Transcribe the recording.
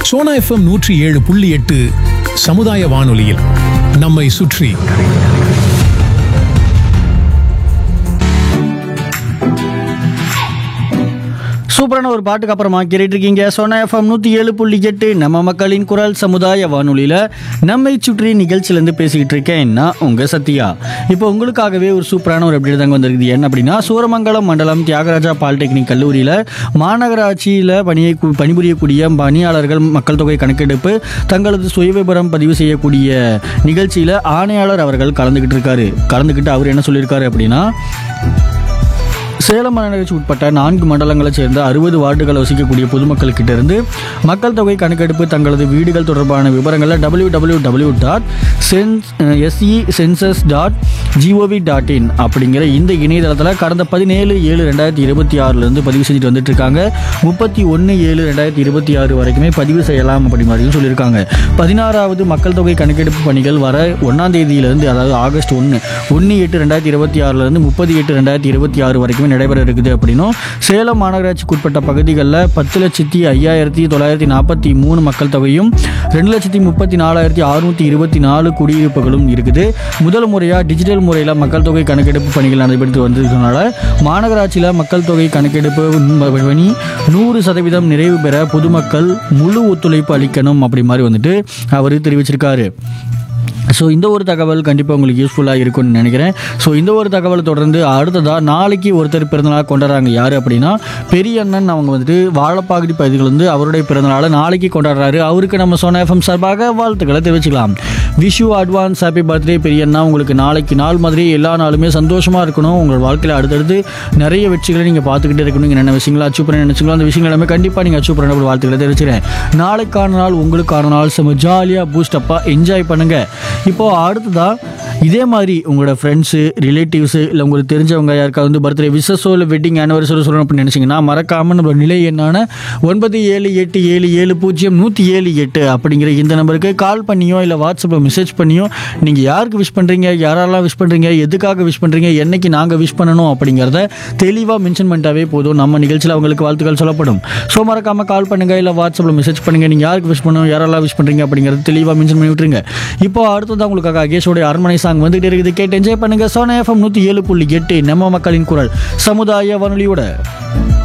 Sona FM நூற்றி ஏழு புள்ளி எட்டு சமுதாய வானொலியில் நம்மை சுற்றி சூப்பரான ஒரு பாட்டுக்கு அப்புறமா கேட்டுட்டு இருக்கீங்க சோனா எஃப்எம் நூற்றி ஏழு புள்ளி எட்டு நம்ம மக்களின் குரல் சமுதாய வானொலியில் நம்மை சுற்றி நிகழ்ச்சியிலேருந்து பேசிக்கிட்டு இருக்கேன் நான் உங்கள் சத்யா இப்போ உங்களுக்காகவே ஒரு சூப்பரான ஒரு அப்டேட் தாங்க வந்திருக்குது என்ன அப்படின்னா சூரமங்கலம் மண்டலம் தியாகராஜா பாலிடெக்னிக் கல்லூரியில் மாநகராட்சியில் பணியை பணிபுரியக்கூடிய பணியாளர்கள் மக்கள் தொகை கணக்கெடுப்பு தங்களது சுயவிபரம் பதிவு செய்யக்கூடிய நிகழ்ச்சியில் ஆணையாளர் அவர்கள் கலந்துக்கிட்டு இருக்காரு கலந்துக்கிட்டு அவர் என்ன சொல்லியிருக்காரு அப்படின்னா சேலம் மாநகராட்சி உட்பட்ட நான்கு மண்டலங்களைச் சேர்ந்த அறுபது வார்டுகள் வசிக்கக்கூடிய பொதுமக்களுக்கிட்ட இருந்து மக்கள் தொகை கணக்கெடுப்பு தங்களது வீடுகள் தொடர்பான விவரங்களை டபிள்யூ டபிள்யூ டபிள்யூ டாட் சென்ஸ் எஸ்இ census dot gov dot in அப்படிங்கிற இந்த இணையதளத்தில் கடந்த பதினேழு ஏழு ரெண்டாயிரத்தி இருபத்தி ஆறுலேருந்து பதிவு செஞ்சுட்டு வந்துட்டு இருக்காங்க முப்பத்தி ஒன்று ஏழு ரெண்டாயிரத்தி இருபத்தி ஆறு வரைக்குமே பதிவு செய்யலாம் அப்படி மாதிரியும் சொல்லியிருக்காங்க பதினாறாவது மக்கள் தொகை கணக்கெடுப்பு பணிகள் வர ஒன்றாம் தேதியிலிருந்து அதாவது ஆகஸ்ட் ஒன்று ஒன்று எட்டு ரெண்டாயிரத்தி இருபத்தி ஆறுலேருந்து முப்பது எட்டு ரெண்டாயிரத்தி இருபத்தி ஆறு வரைக்குமே நடைபெற இருக்குது அப்படின்னும் சேலம் மாநகராட்சிக்குட்பட்ட பகுதிகளில் பத்து லட்சத்தி ஐயாயிரத்தி தொள்ளாயிரத்தி நாற்பத்தி மூணு மக்கள் தொகையும் ரெண்டு லட்சத்தி முப்பத்தி நாலாயிரத்தி அறுநூற்றி இருபத்தி நாலு குடியிருப்புகளும் இருக்குது முதல் முறையாக டிஜிட்டல் முறையில் மக்கள் தொகை கணக்கெடுப்பு பணிகள் நடைபெற்று வந்திருக்கிறதுனால மாநகராட்சியில் மக்கள் தொகை கணக்கெடுப்பு பணி நூறு சதவீதம் நிறைவு பெற பொதுமக்கள் முழு ஒத்துழைப்பு அளிக்கணும் அப்படி மாதிரி வந்துட்டு அவர் தெரிவிச்சிருக்காரு ஸோ இந்த ஒரு தகவல் கண்டிப்பாக உங்களுக்கு யூஸ்ஃபுல்லாக இருக்கும்னு நினைக்கிறேன் ஸோ இந்த ஒரு தகவலை தொடர்ந்து அடுத்ததாக நாளைக்கு ஒருத்தர் பிறந்தநாள் கொண்டாடுறாங்க யார் அப்படின்னா பெரிய அண்ணன் அவங்க வந்துட்டு வாழப்பாகடி பகுதிகள் வந்து அவருடைய பிறந்தநாளை நாளைக்கு கொண்டாடுறாரு அவருக்கு நம்ம சோனா எஃப்எம் சார்பாக வாழ்த்துக்களை தெரிவிச்சுக்கலாம் wish you advance happy birthday பெரிய அண்ணா உங்களுக்கு நாளைக்கு நாள் மாதிரி எல்லா நாளுமே சந்தோஷமாக இருக்கணும் உங்கள் வாழ்க்கையில் அடுத்தடுத்து நிறைய வெற்றிகளை நீங்கள் பார்த்துக்கிட்டே இருக்கணும் நீங்கள் என்ன விஷயங்களை அச்சீவ் பண்ண நினச்சிங்களோ அந்த விஷயங்கள் எல்லாமே கண்டிப்பாக நீங்கள் அச்சீவ் பண்ண ஒரு வாழ்த்துக்களை தெரிவிச்சுக்கிறேன் நாளைக்கான நாள் உங்களுக்கான நாள் செம்ம ஜாலியாக பூஸ்டப்பாக என்ஜாய் பண்ணுங்கள் இப்போ அடுத்ததா இதே மாதிரி உங்களோட ஃப்ரெண்ட்ஸு ரிலேட்டிவ்ஸு இல்லை உங்களுக்கு தெரிஞ்சவங்க யாருக்காவது வந்து பர்த்டே விசஸோ இல்லை வெட்டிங் ஆனிவர்சரி சொல்லணும் அப்படின்னு நினச்சிங்கன்னா மறக்காமல் நம்ம நிலை என்னான ஒன்பது ஏழு எட்டு ஏழு ஏழு பூஜ்ஜியம் நூற்றி ஏழு எட்டு அப்படிங்கிற இந்த நம்பருக்கு கால் பண்ணியோ இல்லை வாட்ஸ்அப்பில் மெசேஜ் பண்ணியோ நீங்கள் யாருக்கு விஷ் பண்ணுறீங்க யாரெல்லாம் விஷ் பண்ணுறீங்க எதுக்காக விஷ் பண்ணுறீங்க என்னைக்கு நாங்கள் விஷ் பண்ணணும் அப்படிங்கிறத தெளிவாக மென்ஷன் பண்ணிட்டாவே போதும் நம்ம நிகழ்ச்சியில் அவங்களுக்கு வாழ்த்துக்கள் சொல்லப்படும் ஸோ மறக்காமல் கால் பண்ணுங்கள் இல்லை வாட்ஸ்அப்பில் மெசேஜ் பண்ணுங்கள் நீங்கள் யாருக்கு விஷ் பண்ணணும் யாரெல்லாம் விஷ் பண்ணுறீங்க அப்படிங்கிறது தெளிவாக மென்ஷன் பண்ணி விட்டுருங்க இப்போ அடுத்ததான் உங்களுக்காக அகேஷோடைய அரண்மனை சாங் வந்துகிட்டே இருக்குது கேட்டு என்ஜாய் பண்ணுங்கள் சோனா எஃப்எம் நூற்றி ஏழு புள்ளி எட்டு நம்ம மக்களின் குரல் சமுதாய வானொலியோட